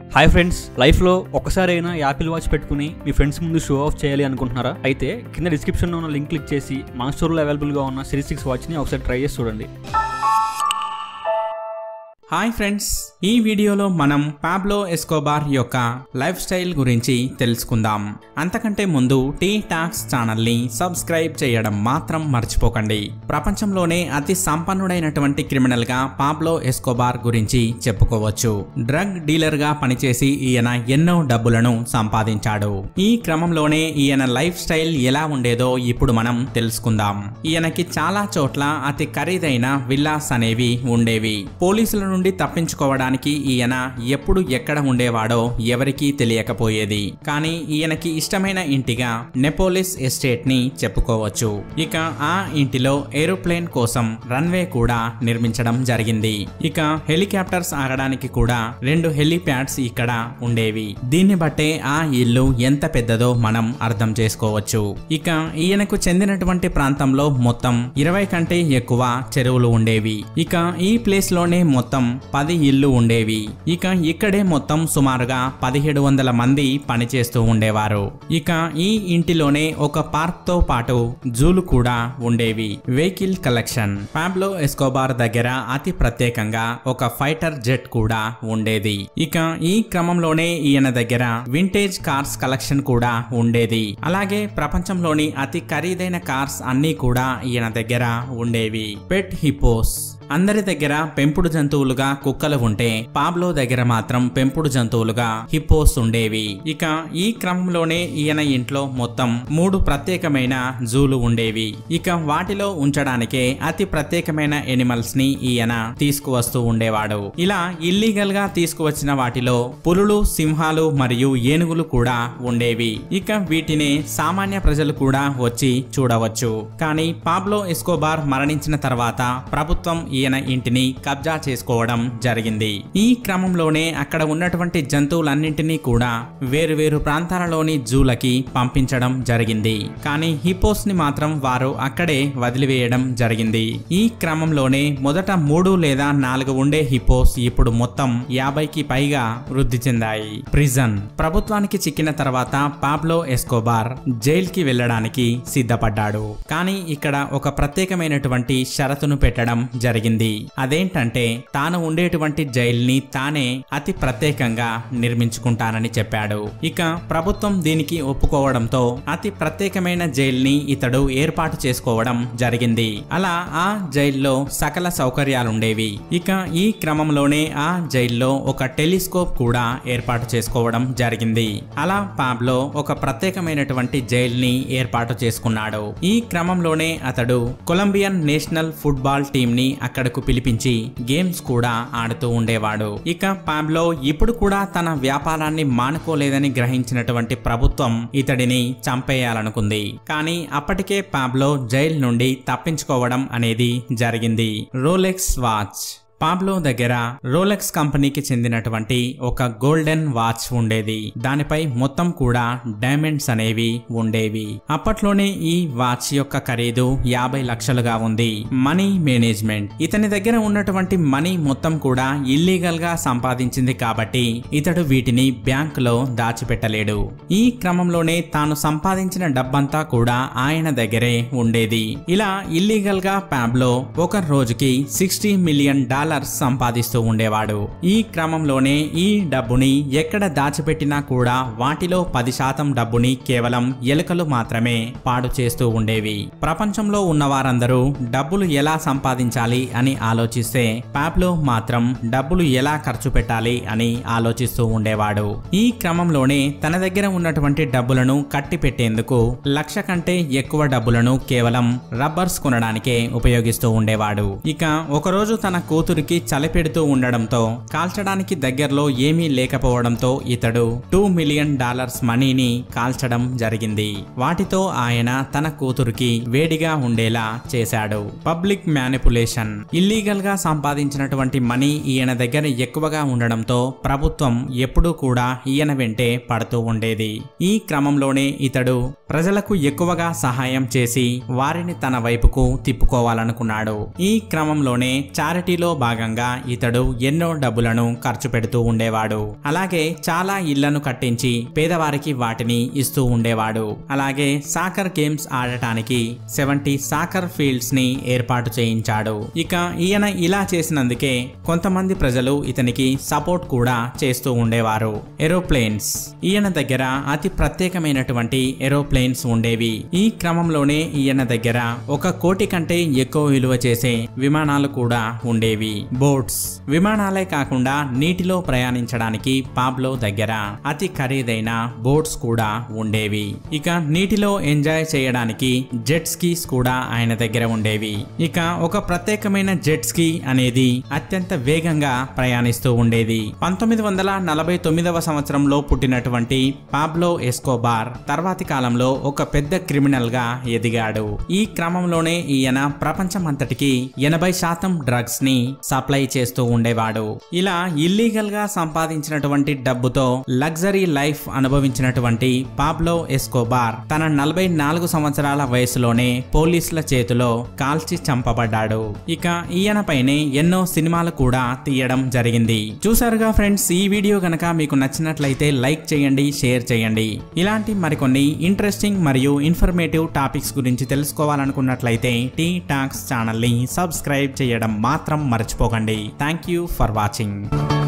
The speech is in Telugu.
హాయ్ ఫ్రెండ్స్ లైఫ్లో ఒకసారైనా యాపిల్ వాచ్ పెట్టుకుని మీ ఫ్రెండ్స్ ముందు షో ఆఫ్ చేయాలి అనుకుంటున్నారా అయితే కింద డిస్క్రిప్షన్లో ఉన్న లింక్ క్లిక్ చేసి మన స్టోర్లో అవైలబుల్గా ఉన్న సిరీస్ సిక్స్ వాచ్ని ఒకసారి ట్రై చేసి చూడండి హాయ్ ఫ్రెండ్స్ ఈ వీడియోలో మనం పాబ్లో ఎస్కోబార్ యొక్క లైఫ్ స్టైల్ గురించి తెలుసుకుందాం అంతకంటే ముందు టీ టాక్స్ ఛానల్ని సబ్స్క్రైబ్ చేయడం మాత్రం మర్చిపోకండి ప్రపంచంలోనే అతి సంపన్నుడైనటువంటి క్రిమినల్గా పాబ్లో ఎస్కోబార్ గురించి చెప్పుకోవచ్చు డ్రగ్ డీలర్గా పనిచేసి ఈయన ఎన్నో డబ్బులను సంపాదించాడు ఈ క్రమంలోనే ఈయన లైఫ్ స్టైల్ ఎలా ఉండేదో ఇప్పుడు మనం తెలుసుకుందాం ఈయనకి చాలా చోట్ల అతి ఖరీదైన విల్లాస్ అనేవి ఉండేవి పోలీసుల నుండి తప్పించుకోవడానికి ఈయన ఎప్పుడు ఎక్కడ ఉండేవాడో ఎవరికీ తెలియకపోయేది కానీ ఈయనకి ఇష్టమైన ఇంటిగా నెపోలిస్ ఎస్టేట్ ని చెప్పుకోవచ్చు ఇక ఆ ఇంటిలో ఏరోప్లేన్ కోసం రన్వే కూడా నిర్మించడం జరిగింది ఇక హెలికాప్టర్స్ ఆగడానికి కూడా రెండు హెలిప్యాడ్స్ ఇక్కడ ఉండేవి దీన్ని బట్టే ఆ ఇల్లు ఎంత పెద్దదో మనం అర్థం చేసుకోవచ్చు ఇక ఈయనకు చెందినటువంటి ప్రాంతంలో మొత్తం ఇరవై కంటే ఎక్కువ చెరువులు ఉండేవి ఇక ఈ ప్లేస్ లోనే మొత్తం పది ఇల్లు ఉండేవి ఇక ఇక్కడే మొత్తం సుమారుగా పదిహేడు వందల మంది పనిచేస్తూ ఉండేవారు ఇక ఈ ఇంటిలోనే ఒక పార్క్ తో పాటు జూలు కూడా ఉండేవి వెహికల్ కలెక్షన్ పాబ్లో ఎస్కోబార్ దగ్గర అతి ప్రత్యేకంగా ఒక ఫైటర్ జెట్ కూడా ఉండేది ఇక ఈ క్రమంలోనే ఈయన దగ్గర వింటేజ్ కార్స్ కలెక్షన్ కూడా ఉండేది అలాగే ప్రపంచంలోని అతి ఖరీదైన కార్స్ అన్నీ కూడా ఈయన దగ్గర ఉండేవి పెట్ హిపోస్ అందరి దగ్గర పెంపుడు జంతువులుగా కుక్కలు ఉంటే పాబ్లో దగ్గర మాత్రం పెంపుడు జంతువులుగా హిప్పోస్ ఉండేవి ఇక ఈ క్రమంలోనే ఈయన ఇంట్లో మొత్తం మూడు ప్రత్యేకమైన జూలు ఉండేవి ఇక వాటిలో ఉంచడానికే అతి ప్రత్యేకమైన ఎనిమల్స్ ని ఈయన తీసుకువస్తూ ఉండేవాడు ఇలా ఇల్లీగల్ గా తీసుకువచ్చిన వాటిలో పులులు సింహాలు మరియు ఏనుగులు కూడా ఉండేవి ఇక వీటిని సామాన్య ప్రజలు కూడా వచ్చి చూడవచ్చు కానీ పాబ్లో ఎస్కోబార్ మరణించిన తర్వాత ప్రభుత్వం ఈయన ఇంటిని కబ్జా చేసుకోవడం జరిగింది ఈ క్రమంలోనే అక్కడ ఉన్నటువంటి జంతువులన్నింటినీ కూడా వేరు వేరు ప్రాంతాలలోని జూలకి పంపించడం జరిగింది కానీ హిపోస్ ని మాత్రం వారు అక్కడే వదిలివేయడం జరిగింది ఈ క్రమంలోనే మొదట మూడు లేదా నాలుగు ఉండే హిపోస్ ఇప్పుడు మొత్తం యాభైకి పైగా వృద్ధి చెందాయి ప్రిజన్ ప్రభుత్వానికి చిక్కిన తర్వాత పాబ్లో ఎస్కోబార్ జైల్ కి వెళ్ళడానికి సిద్ధపడ్డాడు కానీ ఇక్కడ ఒక ప్రత్యేకమైనటువంటి షరతును పెట్టడం జరిగింది అదేంటంటే తాను ఉండేటువంటి జైల్ని తానే అతి ప్రత్యేకంగా నిర్మించుకుంటానని చెప్పాడు ఇక ప్రభుత్వం దీనికి ఒప్పుకోవడంతో అతి ప్రత్యేకమైన జైల్ని ఇతడు ఏర్పాటు చేసుకోవడం జరిగింది అలా ఆ జైల్లో సకల సౌకర్యాలుండేవి ఇక ఈ క్రమంలోనే ఆ జైల్లో ఒక టెలిస్కోప్ కూడా ఏర్పాటు చేసుకోవడం జరిగింది అలా పాబ్లో ఒక ప్రత్యేకమైనటువంటి జైల్ని ఏర్పాటు చేసుకున్నాడు ఈ క్రమంలోనే అతడు కొలంబియన్ నేషనల్ ఫుట్బాల్ టీం ని అక్కడకు పిలిపించి గేమ్స్ కూడా ఆడుతూ ఉండేవాడు ఇక పాబ్లో ఇప్పుడు కూడా తన వ్యాపారాన్ని మానుకోలేదని గ్రహించినటువంటి ప్రభుత్వం ఇతడిని చంపేయాలనుకుంది కానీ అప్పటికే పాబ్లో జైల్ నుండి తప్పించుకోవడం అనేది జరిగింది రోలెక్స్ వాచ్ పాబ్లో దగ్గర రోలెక్స్ కంపెనీకి చెందినటువంటి ఒక గోల్డెన్ వాచ్ ఉండేది దానిపై మొత్తం కూడా డైమండ్స్ అనేవి ఉండేవి అప్పట్లోనే ఈ వాచ్ యొక్క ఖరీదు యాభై లక్షలుగా ఉంది మనీ మేనేజ్మెంట్ ఇతని దగ్గర ఉన్నటువంటి మనీ మొత్తం కూడా ఇల్లీగల్ గా సంపాదించింది కాబట్టి ఇతడు వీటిని బ్యాంకులో దాచిపెట్టలేడు ఈ క్రమంలోనే తాను సంపాదించిన డబ్బంతా కూడా ఆయన దగ్గరే ఉండేది ఇలా ఇల్లీగల్ గా ప్యాబ్లో ఒక రోజుకి సిక్స్టీ మిలియన్ డాలర్ డాలర్స్ సంపాదిస్తూ ఉండేవాడు ఈ క్రమంలోనే ఈ డబ్బుని ఎక్కడ దాచిపెట్టినా కూడా వాటిలో పది శాతం డబ్బుని కేవలం ఎలుకలు మాత్రమే పాడు చేస్తూ ఉండేవి ప్రపంచంలో ఉన్న వారందరూ డబ్బులు ఎలా సంపాదించాలి అని ఆలోచిస్తే పాబ్లో మాత్రం డబ్బులు ఎలా ఖర్చు పెట్టాలి అని ఆలోచిస్తూ ఉండేవాడు ఈ క్రమంలోనే తన దగ్గర ఉన్నటువంటి డబ్బులను కట్టి పెట్టేందుకు లక్ష కంటే ఎక్కువ డబ్బులను కేవలం రబ్బర్స్ కొనడానికే ఉపయోగిస్తూ ఉండేవాడు ఇక ఒకరోజు తన కూతురు కూతురికి చలిపెడుతూ ఉండడంతో కాల్చడానికి దగ్గరలో ఏమీ లేకపోవడంతో ఇతడు టూ మిలియన్ డాలర్స్ మనీని కాల్చడం జరిగింది వాటితో ఆయన తన కూతురికి వేడిగా ఉండేలా చేశాడు పబ్లిక్ మ్యానిపులేషన్ ఇల్లీగల్ గా సంపాదించినటువంటి మనీ ఈయన దగ్గర ఎక్కువగా ఉండడంతో ప్రభుత్వం ఎప్పుడూ కూడా ఈయన వెంటే పడుతూ ఉండేది ఈ క్రమంలోనే ఇతడు ప్రజలకు ఎక్కువగా సహాయం చేసి వారిని తన వైపుకు తిప్పుకోవాలనుకున్నాడు ఈ క్రమంలోనే చారిటీలో భాగంగా భాగంగా ఇతడు ఎన్నో డబ్బులను ఖర్చు పెడుతూ ఉండేవాడు అలాగే చాలా ఇళ్లను కట్టించి పేదవారికి వాటిని ఇస్తూ ఉండేవాడు అలాగే సాకర్ గేమ్స్ ఆడటానికి సెవెంటీ సాకర్ ఫీల్డ్స్ ని ఏర్పాటు చేయించాడు ఇక ఈయన ఇలా చేసినందుకే కొంతమంది ప్రజలు ఇతనికి సపోర్ట్ కూడా చేస్తూ ఉండేవారు ఏరోప్లేన్స్ ఈయన దగ్గర అతి ప్రత్యేకమైనటువంటి ఏరోప్లేన్స్ ఉండేవి ఈ క్రమంలోనే ఈయన దగ్గర ఒక కోటి కంటే ఎక్కువ విలువ చేసే విమానాలు కూడా ఉండేవి బోట్స్ విమానాలే కాకుండా నీటిలో ప్రయాణించడానికి పాబ్లో దగ్గర అతి ఖరీదైన బోట్స్ కూడా ఉండేవి ఇక నీటిలో ఎంజాయ్ చేయడానికి జెట్ స్కీస్ కూడా ఆయన దగ్గర ఉండేవి ఇక ఒక ప్రత్యేకమైన జెట్ స్కీ అనేది అత్యంత వేగంగా ప్రయాణిస్తూ ఉండేది పంతొమ్మిది వందల నలభై తొమ్మిదవ సంవత్సరంలో పుట్టినటువంటి పాబ్లో ఎస్కోబార్ తర్వాతి కాలంలో ఒక పెద్ద క్రిమినల్ గా ఎదిగాడు ఈ క్రమంలోనే ఈయన ప్రపంచమంతటికి ఎనభై శాతం డ్రగ్స్ ని సప్లై చేస్తూ ఉండేవాడు ఇలా ఇల్లీగల్ గా సంపాదించినటువంటి డబ్బుతో లగ్జరీ లైఫ్ అనుభవించినటువంటి పాబ్లో ఎస్కోబార్ తన నలభై నాలుగు సంవత్సరాల వయసులోనే పోలీసుల చేతిలో కాల్చి చంపబడ్డాడు ఇక ఈయనపైనే ఎన్నో సినిమాలు కూడా తీయడం జరిగింది చూసారుగా ఫ్రెండ్స్ ఈ వీడియో గనక మీకు నచ్చినట్లయితే లైక్ చేయండి షేర్ చేయండి ఇలాంటి మరికొన్ని ఇంట్రెస్టింగ్ మరియు ఇన్ఫర్మేటివ్ టాపిక్స్ గురించి తెలుసుకోవాలనుకున్నట్లయితే టీ టాక్స్ ఛానల్ని సబ్స్క్రైబ్ చేయడం మాత్రం మర్చిపోకండి థ్యాంక్ యూ ఫర్ వాచింగ్